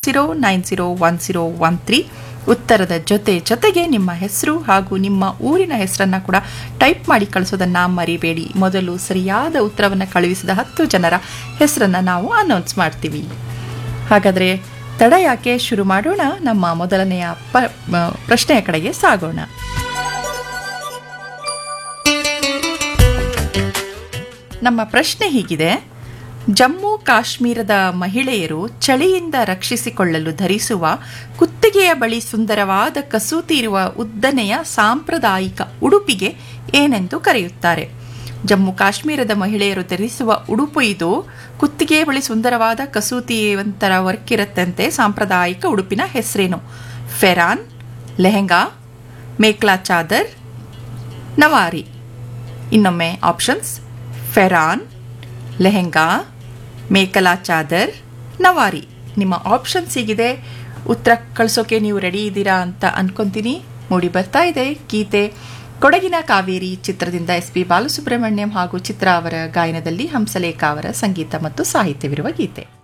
zero nine zero one zero one three ಉತ್ತರದ ಜೊತೆ ಜೊತೆಗೆ ನಿಮ್ಮ ಹೆಸರು ಹಾಗೂ ನಿಮ್ಮ ಊರಿನ ಹೆಸರನ್ನು ಕೂಡ ಟೈಪ್ ಮಾಡಿ ಕಳಿಸೋದನ್ನು ಮರಿಬೇಡಿ ಮೊದಲು ಸರಿಯಾದ ಉತ್ತರವನ್ನು ಕಳುಹಿಸಿದ ಹತ್ತು ಜನರ ಹೆಸರನ್ನು ನಾವು ಅನೌನ್ಸ್ ಮಾಡ್ತೀವಿ ಹಾಗಾದರೆ ತಡ ಯಾಕೆ ಶುರು ಮಾಡೋಣ ನಮ್ಮ ಮೊದಲನೆಯ ಪ ಮ- ಪ್ರಶ್ನೆಯ ಕಡೆಗೆ ಸಾಗೋಣ ನಮ್ಮ ಪ್ರಶ್ನೆ ಹೀಗಿದೆ ಜಮ್ಮು ಕಾಶ್ಮೀರದ ಮಹಿಳೆಯರು ಚಳಿಯಿಂದ ರಕ್ಷಿಸಿಕೊಳ್ಳಲು ಧರಿಸುವ ಕುತ್ತಿಗೆಯ ಬಳಿ ಸುಂದರವಾದ ಕಸೂತಿ ಇರುವ ಉದ್ದನೆಯ ಸಾಂಪ್ರದಾಯಿಕ ಉಡುಪಿಗೆ ಏನೆಂದು ಕರೆಯುತ್ತಾರೆ ಜಮ್ಮು ಕಾಶ್ಮೀರದ ಮಹಿಳೆಯರು ಧರಿಸುವ ಉಡುಪು ಇದು ಕುತ್ತಿಗೆಯ ಬಳಿ ಸುಂದರವಾದ ಕಸೂತಿ ಒಂಥರ ವರ್ಕ್ ಇರುತ್ತಂತೆ ಸಾಂಪ್ರದಾಯಿಕ ಉಡುಪಿನ ಹೆಸರೇನು ಫೆರಾನ್ ಲೆಹೆಂಗಾ ಮೇಕ್ಲಾ ಚಾದರ್ ನವಾರಿ ಇನ್ನೊಮ್ಮೆ ಆಪ್ಷನ್ಸ್ ಫೆರಾನ್ ಲೆಹೆಂಗಾ ಮೇಕಲಾ ಚಾದರ್ ನವಾರಿ ನಿಮ್ಮ ಆಪ್ಷನ್ಸ್ ಹೀಗಿದೆ ಉತ್ತರ ಕಳಿಸೋಕೆ ನೀವು ರೆಡಿ ಇದ್ದೀರಾ ಅಂತ ಅನ್ಕೊಂತೀನಿ ಮೂಡಿ ಬರ್ತಾ ಇದೆ ಗೀತೆ ಕೊಡಗಿನ ಕಾವೇರಿ ಚಿತ್ರದಿಂದ ಎಸ್ ಪಿ ಬಾಲಸುಬ್ರಹ್ಮಣ್ಯಂ ಹಾಗೂ ಚಿತ್ರ ಅವರ ಗಾಯನದಲ್ಲಿ ಹಂಸಲೇಖ ಅವರ ಸಂಗೀತ ಮತ್ತು ಸಾಹಿತ್ಯವಿರುವ ಗೀತೆ